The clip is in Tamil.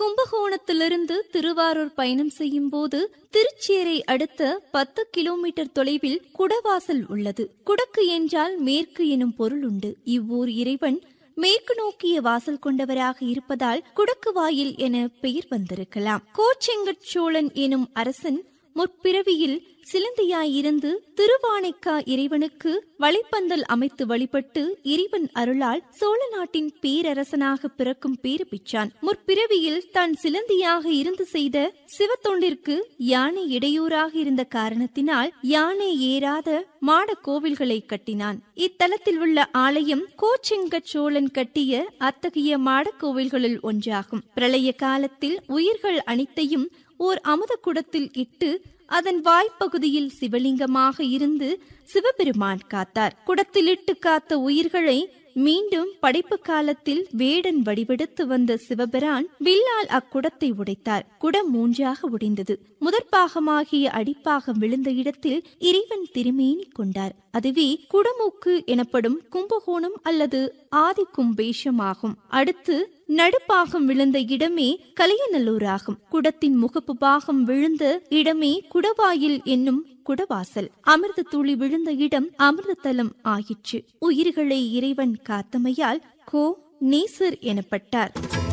கும்பகோணத்திலிருந்து திருவாரூர் பயணம் செய்யும் போது திருச்சேரை அடுத்த பத்து கிலோமீட்டர் தொலைவில் குடவாசல் உள்ளது குடக்கு என்றால் மேற்கு எனும் பொருள் உண்டு இவ்வூர் இறைவன் மேற்கு நோக்கிய வாசல் கொண்டவராக இருப்பதால் குடக்கு வாயில் என பெயர் வந்திருக்கலாம் கோச்செங்கட் சோழன் எனும் அரசன் முற்பிறவியில் சிலந்தியாயிருந்து திருவானைக்கா இறைவனுக்கு வலைப்பந்தல் அமைத்து வழிபட்டு இறைவன் அருளால் சோழ நாட்டின் பேரரசனாக பிறக்கும் பேறு பிச்சான் முற்பிறவியில் தான் சிலந்தியாக இருந்து செய்த சிவத்தொண்டிற்கு யானை இடையூறாக இருந்த காரணத்தினால் யானை ஏறாத மாட கோவில்களை கட்டினான் இத்தலத்தில் உள்ள ஆலயம் கோச்செங்கட் சோழன் கட்டிய அத்தகைய மாட கோவில்களில் ஒன்றாகும் பிரளய காலத்தில் உயிர்கள் அனைத்தையும் ஓர் அமுத குடத்தில் இட்டு அதன் வாய்ப்பகுதியில் சிவலிங்கமாக இருந்து சிவபெருமான் காத்தார் குடத்திலிட்டு காத்த உயிர்களை மீண்டும் படைப்பு காலத்தில் வேடன் வடிவெடுத்து வந்த சிவபிரான் வில்லால் அக்குடத்தை உடைத்தார் குடம் மூன்றாக உடைந்தது முதற்பாகமாகிய அடிப்பாகம் விழுந்த இடத்தில் இறைவன் திருமேனி கொண்டார் அதுவே குடமூக்கு எனப்படும் கும்பகோணம் அல்லது ஆதி கும்பேஷம் ஆகும் அடுத்து நடுப்பாகம் விழுந்த இடமே கலையநல்லூர் ஆகும் குடத்தின் முகப்பு பாகம் விழுந்த இடமே குடவாயில் என்னும் குடவாசல் அமிர்த துளி விழுந்த இடம் அமிர்தத்தலம் ஆயிற்று உயிர்களை இறைவன் காத்தமையால் கோ நேசர் எனப்பட்டார்